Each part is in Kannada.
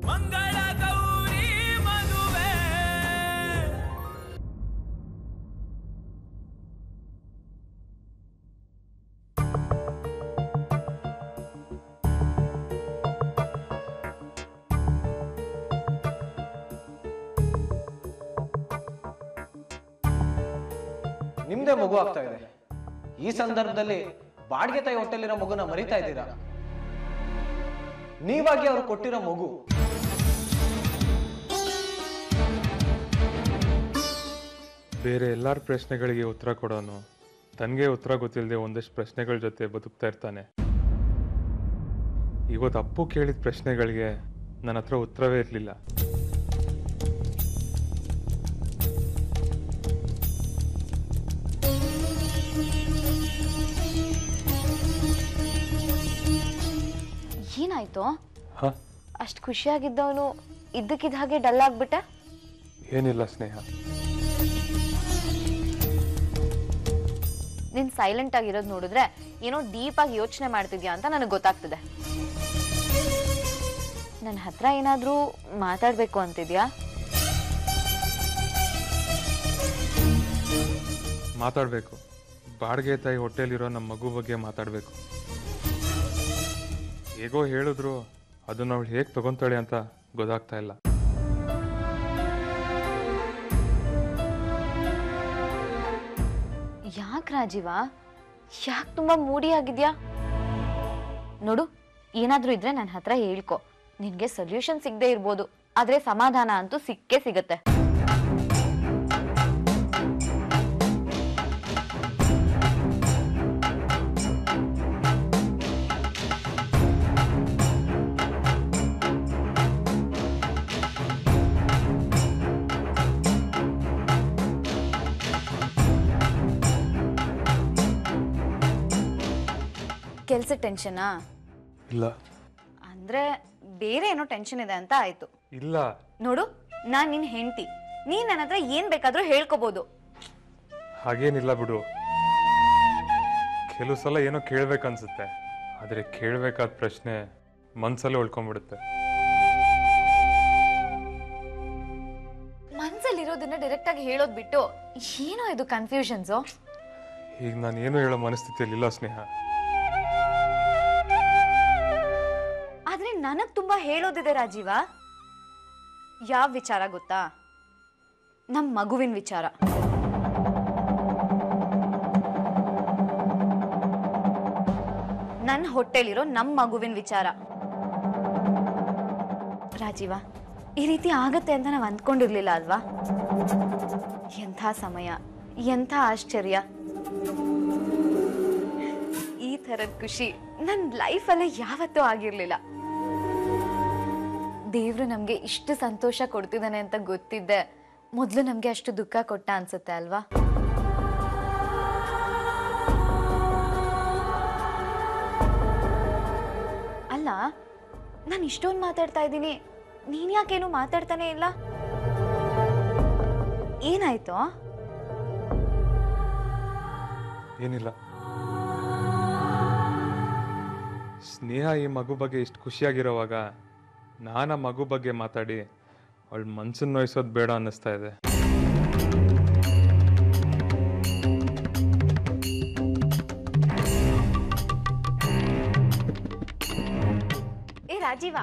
ಮಂಗಳ ಗೌರಿ ಮದುವೆ ನಿಮ್ದೇ ಮಗು ಆಗ್ತಾ ಇದೆ ಈ ಸಂದರ್ಭದಲ್ಲಿ ಬಾಡಿಗೆ ತಾಯಿ ಹೊಟ್ಟೆಲಿರೋ ಮಗುನ ಮರಿತಾ ಇದ್ದೀರಾ ನೀವಾಗಿ ಅವ್ರು ಕೊಟ್ಟಿರೋ ಮಗು ಬೇರೆ ಎಲ್ಲರ ಪ್ರಶ್ನೆಗಳಿಗೆ ಉತ್ತರ ಕೊಡೋನು ತನಗೆ ಉತ್ತರ ಗೊತ್ತಿಲ್ಲದೆ ಒಂದಷ್ಟು ಪ್ರಶ್ನೆಗಳ ಜೊತೆ ಬದುಕ್ತಾ ಇರ್ತಾನೆ ಇವತ್ತು ಅಪ್ಪು ಕೇಳಿದ ಪ್ರಶ್ನೆಗಳಿಗೆ ನನ್ನ ಹತ್ರ ಉತ್ತರವೇ ಇರಲಿಲ್ಲ ಏನಾಯ್ತು ಹಾ ಅಷ್ಟು ಖುಷಿಯಾಗಿದ್ದವನು ಇದ್ದಕ್ಕಿದ್ದ ಹಾಗೆ ಡಲ್ ಆಗ್ಬಿಟ್ಟ ಏನಿಲ್ಲ ಸ್ನೇಹ ನೀನ್ ಸೈಲೆಂಟ್ ಆಗಿರೋದು ನೋಡಿದ್ರೆ ಏನೋ ಡೀಪ್ ಆಗಿ ಯೋಚನೆ ಮಾಡ್ತಿದ್ಯಾ ಅಂತ ನನಗೆ ಗೊತ್ತಾಗ್ತದೆ ನನ್ನ ಹತ್ರ ಏನಾದ್ರೂ ಮಾತಾಡ್ಬೇಕು ಅಂತಿದ್ಯಾ ಮಾತಾಡಬೇಕು ಬಾಡಿಗೆ ತಾಯಿ ಹೊಟ್ಟೆಲಿರೋ ನಮ್ಮ ಮಗು ಬಗ್ಗೆ ಮಾತಾಡಬೇಕು ಹೇಗೋ ಹೇಳಿದ್ರು ಅದನ್ನ ಅವಳು ಹೇಗೆ ತಗೊಂತಾಳೆ ಅಂತ ಗೊತ್ತಾಗ್ತಾ ಇಲ್ಲ ಯಾಕೆ ರಾಜೀವ ಯಾಕೆ ತುಂಬಾ ಮೂಡಿ ಆಗಿದ್ಯಾ ನೋಡು ಏನಾದ್ರೂ ಇದ್ರೆ ನನ್ನ ಹತ್ರ ಹೇಳ್ಕೊ ನಿನ್ಗೆ ಸೊಲ್ಯೂಷನ್ ಸಿಗದೆ ಇರ್ಬೋದು ಆದ್ರೆ ಸಮಾಧಾನ ಅಂತೂ ಸಿಕ್ಕೇ ಸಿಗತ್ತೆ ಕೆಲ್ಸ ಟೆನ್ಷನಾ ಇಲ್ಲ ಅಂದ್ರೆ ಬೇರೆ ಏನೋ ಟೆನ್ಷನ್ ಇದೆ ಅಂತ ಆಯ್ತು ಇಲ್ಲ ನೋಡು ನಾನ್ ನಿನ್ ಹೆಂಡತಿ ನೀನ್ ನನ್ನ ಹತ್ರ ಏನ್ ಬೇಕಾದ್ರೂ ಹೇಳ್ಕೋಬಹುದು ಹಾಗೇನಿಲ್ಲ ಬಿಡು ಕೆಲವು ಸಲ ಏನೋ ಕೇಳ್ಬೇಕನ್ಸುತ್ತೆ ಆದರೆ ಕೇಳಬೇಕಾದ ಪ್ರಶ್ನೆ ಮನ್ಸಲ್ಲೇ ಉಳ್ಕೊಂಡ್ಬಿಡುತ್ತೆ ಮನ್ಸಲ್ಲಿರೋದನ್ನ ಡೈರೆಕ್ಟ್ ಆಗಿ ಹೇಳೋದ್ ಬಿಟ್ಟು ಏನೋ ಇದು ಕನ್ಫ್ಯೂಷನ್ಸು ಈಗ ನಾನು ಏನು ಹೇಳೋ ಮನಸ್ಥಿತಿಯಲ್ಲಿ ಇಲ್ಲ ಸ್ನೇಹ ಆದ್ರೆ ನನಗ್ ತುಂಬಾ ಹೇಳೋದಿದೆ ರಾಜೀವ ಯಾವ ವಿಚಾರ ಗೊತ್ತಾ ನಮ್ ಮಗುವಿನ ವಿಚಾರ ನನ್ನ ಹೊಟ್ಟೆಲಿರೋ ನಮ್ ಮಗುವಿನ ವಿಚಾರ ರಾಜೀವ ಈ ರೀತಿ ಆಗತ್ತೆ ಅಂತ ನಾವು ಅಂದ್ಕೊಂಡಿರ್ಲಿಲ್ಲ ಅಲ್ವಾ ಎಂಥ ಸಮಯ ಎಂಥ ಆಶ್ಚರ್ಯ ಈ ಥರದ ಖುಷಿ ನನ್ನ ಲೈಫಲ್ಲೇ ಯಾವತ್ತೂ ಆಗಿರ್ಲಿಲ್ಲ ದೇವ್ರು ನಮ್ಗೆ ಇಷ್ಟು ಸಂತೋಷ ಕೊಡ್ತಿದ್ದಾನೆ ಅಂತ ಗೊತ್ತಿದ್ದೆ ಮೊದಲು ನಮ್ಗೆ ಅಷ್ಟು ದುಃಖ ಕೊಟ್ಟ ಅನ್ಸುತ್ತೆ ಅಲ್ವಾ ಅಲ್ಲ ನಾನು ಇಷ್ಟೊಂದು ಮಾತಾಡ್ತಾ ಇದ್ದೀನಿ ನೀನ್ ಯಾಕೇನು ಮಾತಾಡ್ತಾನೆ ಇಲ್ಲ ಏನಾಯ್ತು ಏನಿಲ್ಲ ಸ್ನೇಹ ಈ ಮಗು ಬಗ್ಗೆ ಇಷ್ಟು ಖುಷಿಯಾಗಿರೋವಾಗ ನಾನು ಆ ಮಗು ಬಗ್ಗೆ ಮಾತಾಡಿ ಅವಳ ಮನ್ಸನ್ನು ನೋಯಿಸೋದು ಬೇಡ ಅನ್ನಿಸ್ತಾ ಇದೆ ಏ ರಾಜೀವ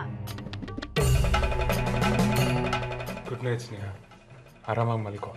ಗುಡ್ ನೈಟ್ ಸ್ನೇಹ ಆರಾಮಾಗಿ ಮಲ್ಕೋ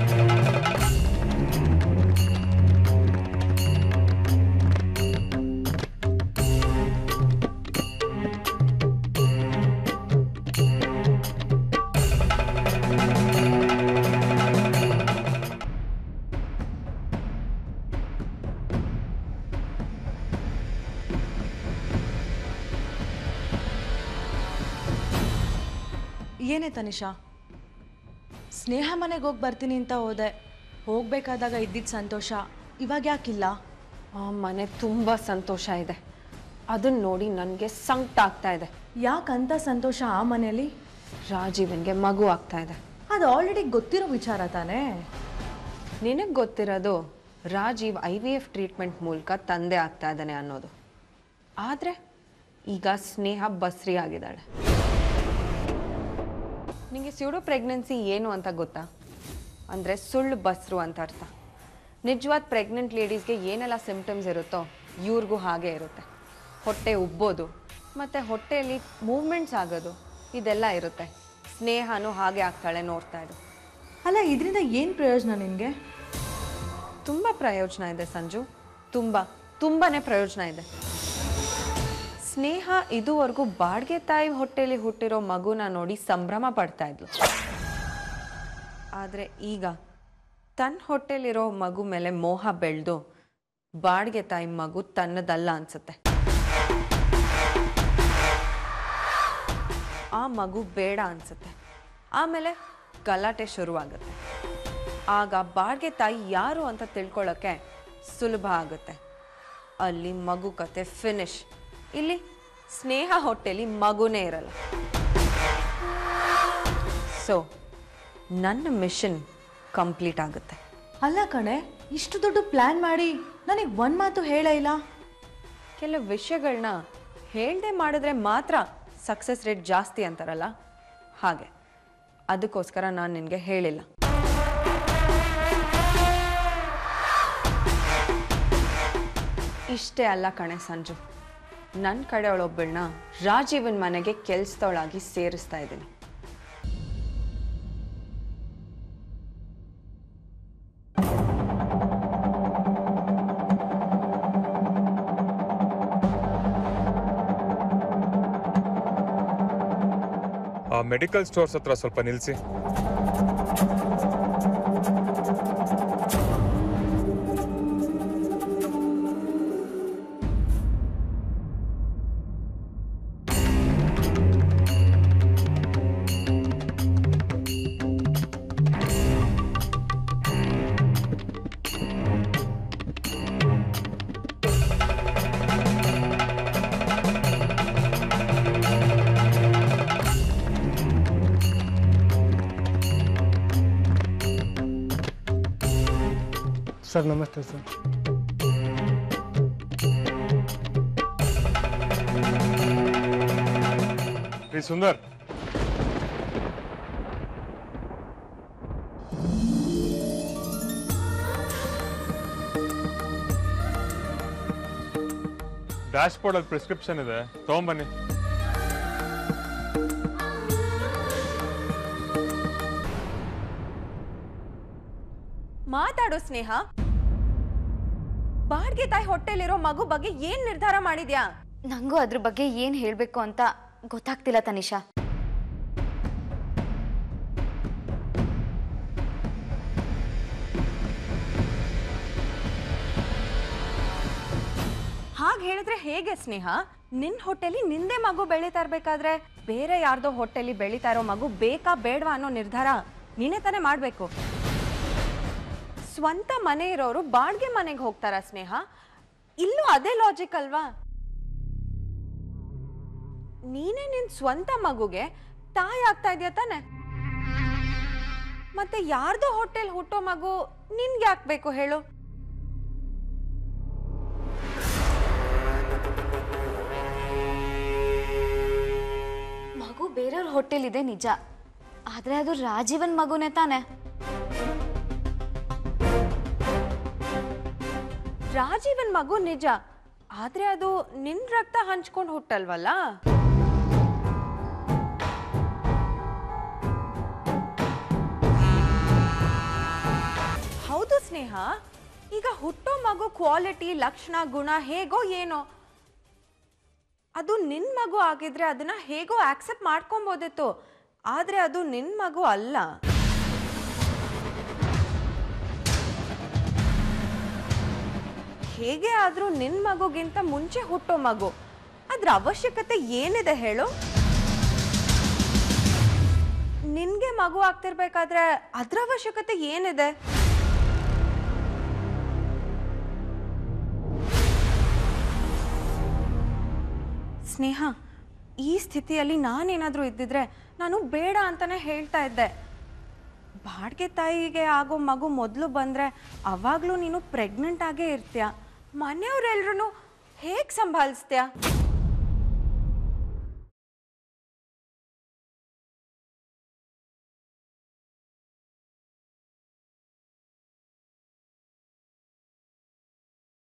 ಏನೇ ತನಿಷಾ ಸ್ನೇಹ ಮನೆಗೆ ಹೋಗಿ ಬರ್ತೀನಿ ಅಂತ ಹೋದೆ ಹೋಗ್ಬೇಕಾದಾಗ ಇದ್ದಿದ್ದ ಸಂತೋಷ ಇವಾಗ ಯಾಕಿಲ್ಲ ಆ ಮನೆ ತುಂಬ ಸಂತೋಷ ಇದೆ ಅದನ್ನ ನೋಡಿ ನನಗೆ ಸಂಕಟ ಆಗ್ತಾ ಇದೆ ಯಾಕಂತ ಸಂತೋಷ ಆ ಮನೆಯಲ್ಲಿ ರಾಜೀವನ್ಗೆ ಮಗು ಆಗ್ತಾ ಇದೆ ಅದು ಆಲ್ರೆಡಿ ಗೊತ್ತಿರೋ ವಿಚಾರ ತಾನೇ ನಿನಗೆ ಗೊತ್ತಿರೋದು Rajeev I V F treatment ಮೂಲಕ ತಂದೆ ಆಗ್ತಾ ಇದ್ದಾನೆ ಅನ್ನೋದು ಆದರೆ ಈಗ ಸ್ನೇಹ ಬಸ್ರಿ ಆಗಿದ್ದಾಳೆ ನಿಮಗೆ ಸ್ಯೂಡೋ ಪ್ರೆಗ್ನೆನ್ಸಿ ಏನು ಅಂತ ಗೊತ್ತಾ ಅಂದರೆ ಸುಳ್ಳು ಬಸ್ರು ಅಂತ ಅರ್ಥ ನಿಜವಾದ ಪ್ರೆಗ್ನೆಂಟ್ ಲೇಡೀಸ್ಗೆ ಏನೆಲ್ಲ ಸಿಮ್ಟಮ್ಸ್ ಇರುತ್ತೋ ಇವ್ರಿಗೂ ಹಾಗೆ ಇರುತ್ತೆ ಹೊಟ್ಟೆ ಉಬ್ಬೋದು ಮತ್ತು ಹೊಟ್ಟೆಯಲ್ಲಿ ಮೂವ್ಮೆಂಟ್ಸ್ ಆಗೋದು ಇದೆಲ್ಲ ಇರುತ್ತೆ ಸ್ನೇಹನೂ ಹಾಗೆ ಆಗ್ತಾಳೆ ನೋಡ್ತಾ ಇದ್ದು ಅಲ್ಲ ಇದರಿಂದ ಏನು ಪ್ರಯೋಜನ ನಿನಗೆ ತುಂಬ ಪ್ರಯೋಜನ ಇದೆ ಸಂಜು ತುಂಬ ತುಂಬಾ ಪ್ರಯೋಜನ ಇದೆ ಸ್ನೇಹ ಇದುವರೆಗೂ ಬಾಡಿಗೆ ತಾಯಿ ಹೊಟ್ಟೆಲಿ ಹುಟ್ಟಿರೋ ಮಗುನ ನೋಡಿ ಸಂಭ್ರಮ ಪಡ್ತಾ ಇದ್ಲು ಆದರೆ ಈಗ ತನ್ನ ಹೊಟ್ಟೆಲಿರೋ ಮಗು ಮೇಲೆ ಮೋಹ ಬೆಳೆದು ಬಾಡಿಗೆ ತಾಯಿ ಮಗು ತನ್ನದಲ್ಲ ಅನ್ಸುತ್ತೆ ಆ ಮಗು ಬೇಡ ಅನ್ಸುತ್ತೆ ಆಮೇಲೆ ಗಲಾಟೆ ಶುರುವಾಗುತ್ತೆ ಆಗ ಬಾಡಿಗೆ ತಾಯಿ ಯಾರು ಅಂತ ತಿಳ್ಕೊಳ್ಳೋಕ್ಕೆ ಸುಲಭ ಆಗುತ್ತೆ ಅಲ್ಲಿ ಮಗು ಕತೆ ಫಿನಿಶ್ ಇಲ್ಲಿ ಸ್ನೇಹ ಹೊಟ್ಟೆಲಿ ಮಗುನೇ ಇರಲ್ಲ ಸೊ ನನ್ನ ಮಿಷನ್ ಕಂಪ್ಲೀಟ್ ಆಗುತ್ತೆ ಅಲ್ಲ ಕಣೆ ಇಷ್ಟು ದೊಡ್ಡ ಪ್ಲ್ಯಾನ್ ಮಾಡಿ ನನಗೆ ಒಂದು ಮಾತು ಹೇಳೇ ಇಲ್ಲ ಕೆಲವು ವಿಷಯಗಳನ್ನ ಹೇಳ್ದೆ ಮಾಡಿದ್ರೆ ಮಾತ್ರ ಸಕ್ಸಸ್ ರೇಟ್ ಜಾಸ್ತಿ ಅಂತಾರಲ್ಲ ಹಾಗೆ ಅದಕ್ಕೋಸ್ಕರ ನಾನು ನಿನಗೆ ಹೇಳಿಲ್ಲ ಇಷ್ಟೇ ಅಲ್ಲ ಕಣೆ ಸಂಜು ನನ್ನ ಕಡೆ ಅವಳೊಬ್ಬಳನ್ನ ರಾಜೀವನ್ ಮನೆಗೆ ಕೆಲ್ಸದವಳಾಗಿ ಸೇರಿಸ್ತಾ ಇದ್ದೀನಿ ಆ ಮೆಡಿಕಲ್ ಸ್ಟೋರ್ಸ್ ಹತ್ರ ಸ್ವಲ್ಪ ನಿಲ್ಲಿಸಿ ಸರ್ ನಮಸ್ತೆ ಸರ್ ರೀ ಸುಂದರ್ ಡ್ಯಾಶ್ ಬೋರ್ಡಲ್ಲಿ ಪ್ರಿಸ್ಕ್ರಿಪ್ಷನ್ ಇದೆ ತೊಗೊಂಬನ್ನಿ ಮಾತಾಡೋ ಸ್ನೇಹ ಬಾಡ್ಗೆ ತಾಯಿ ಹೊಟ್ಟೆಲಿರೋ ಮಗು ಬಗ್ಗೆ ಏನ್ ನಿರ್ಧಾರ ಮಾಡಿದ್ಯಾ ನಂಗೂ ಅದ್ರ ಬಗ್ಗೆ ಏನು ಹೇಳಬೇಕು ಅಂತ ಗೊತ್ತಾಗ್ತಿಲ್ಲ ತನಿಷಾ ಹಾಗೆ ಹೇಳಿದ್ರೆ ಹೇಗೆ ಸ್ನೇಹ ನಿನ್ ಹೊಟ್ಟೆಲಿ ನಿಂದೆ ಮಗು ಬೆಳೀತಾ ಇರ್ಬೇಕಾದ್ರೆ ಬೇರೆ ಯಾರ್ದೋ ಹೊಟ್ಟೆಲಿ ಬೆಳೀತಾ ಇರೋ ಮಗು ಬೇಕಾ ಬೇಡವಾ ಅನ್ನೋ ನಿರ್ಧಾರ ನೀನೇ ತಾನೇ ಮಾಡ್ಬೇಕು ಸ್ವಂತ ಮನೆ ಇರೋರು ಬಾಡ್ಗೆ ಮನೆಗೆ ಹೋಗ್ತಾರ ಸ್ನೇಹ ಇಲ್ಲೂ ಅದೇ ಲಾಜಿಕ್ ಅಲ್ವಾ ನೀನೇ ನಿನ್ ಸ್ವಂತ ಮಗುಗೆ ತಾಯಿ ಆಗ್ತಾ ಇದೆಯಾ ತಾನೆ ಮತ್ತೆ ಯಾರ್ದೋ ಹೊಟ್ಟೆಲ್ ಹುಟ್ಟೋ ಮಗು ನಿನ್ಗೆ ಯಾಕೆ ಬೇಕು ಹೇಳು ಮಗು ಬೇರೆಯವ್ರ ಹೊಟ್ಟೆಲಿದೆ ನಿಜ ಆದ್ರೆ ಅದು ರಾಜೀವನ್ ಮಗುನೇ ತಾನೆ ರಾಜೀವನ್ ಮಗು ನಿಜ ಆದ್ರೆ ಅದು ನಿನ್ ರಕ್ತ ಹಂಚ್ಕೊಂಡು ಹುಟ್ಟಲ್ವಲ್ಲ ಹೌದು ಸ್ನೇಹ ಈಗ ಹುಟ್ಟೋ ಮಗು ಕ್ವಾಲಿಟಿ ಲಕ್ಷಣ ಗುಣ ಹೇಗೋ ಏನೋ ಅದು ನಿನ್ ಮಗು ಆಗಿದ್ರೆ ಅದನ್ನ ಹೇಗೋ ಆಕ್ಸೆಪ್ಟ್ ಮಾಡ್ಕೊಬೋದಿತ್ತು ಆದ್ರೆ ಅದು ನಿನ್ ಮಗು ಅಲ್ಲ ಹೇಗೆ ಆದ್ರೂ ನಿನ್ ಮಗುಗಿಂತ ಮುಂಚೆ ಹುಟ್ಟೋ ಮಗು ಅದ್ರ ಅವಶ್ಯಕತೆ ಏನಿದೆ ಹೇಳು ನಿನ್ಗೆ ಮಗು ಆಗ್ತಿರ್ಬೇಕಾದ್ರೆ ಅದ್ರ ಅವಶ್ಯಕತೆ ಏನಿದೆ ಸ್ನೇಹ ಈ ಸ್ಥಿತಿಯಲ್ಲಿ ನಾನೇನಾದರೂ ಇದ್ದಿದ್ರೆ ನಾನು ಬೇಡ ಅಂತಾನೆ ಹೇಳ್ತಾ ಇದ್ದೆ ಬಾಡಿಗೆ ತಾಯಿಗೆ ಆಗೋ ಮಗು ಮೊದಲು ಬಂದರೆ ಅವಾಗಲೂ ನೀನು ಪ್ರೆಗ್ನೆಂಟ್ ಆಗೇ ಇರ್ತೀಯ ಮನೆಯವರೆಲ್ರೂ ಹೇಗೆ ಸಂಭಾಲಿಸ್ತೀಯ